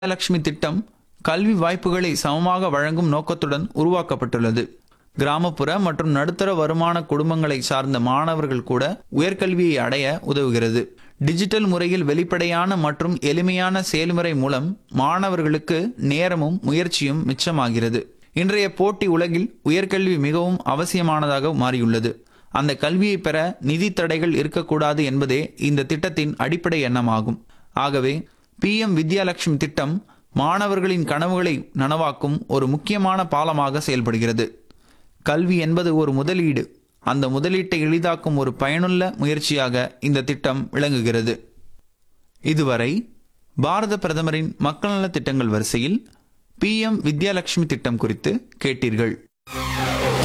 லட்சுமி திட்டம் கல்வி வாய்ப்புகளை சமமாக வழங்கும் நோக்கத்துடன் உருவாக்கப்பட்டுள்ளது கிராமப்புற மற்றும் நடுத்தர வருமான குடும்பங்களை சார்ந்த மாணவர்கள் கூட உயர்கல்வியை அடைய உதவுகிறது டிஜிட்டல் முறையில் வெளிப்படையான மற்றும் எளிமையான செயல்முறை மூலம் மாணவர்களுக்கு நேரமும் முயற்சியும் மிச்சமாகிறது இன்றைய போட்டி உலகில் உயர்கல்வி மிகவும் அவசியமானதாக மாறியுள்ளது அந்த கல்வியை பெற நிதி தடைகள் இருக்கக்கூடாது என்பதே இந்த திட்டத்தின் அடிப்படை எண்ணமாகும் ஆகவே பிஎம் வித்யாலட்சுமி திட்டம் மாணவர்களின் கனவுகளை நனவாக்கும் ஒரு முக்கியமான பாலமாக செயல்படுகிறது கல்வி என்பது ஒரு முதலீடு அந்த முதலீட்டை எளிதாக்கும் ஒரு பயனுள்ள முயற்சியாக இந்த திட்டம் விளங்குகிறது இதுவரை பாரத பிரதமரின் மக்கள் நலத் திட்டங்கள் வரிசையில் பிஎம் வித்யாலட்சுமி திட்டம் குறித்து கேட்டீர்கள்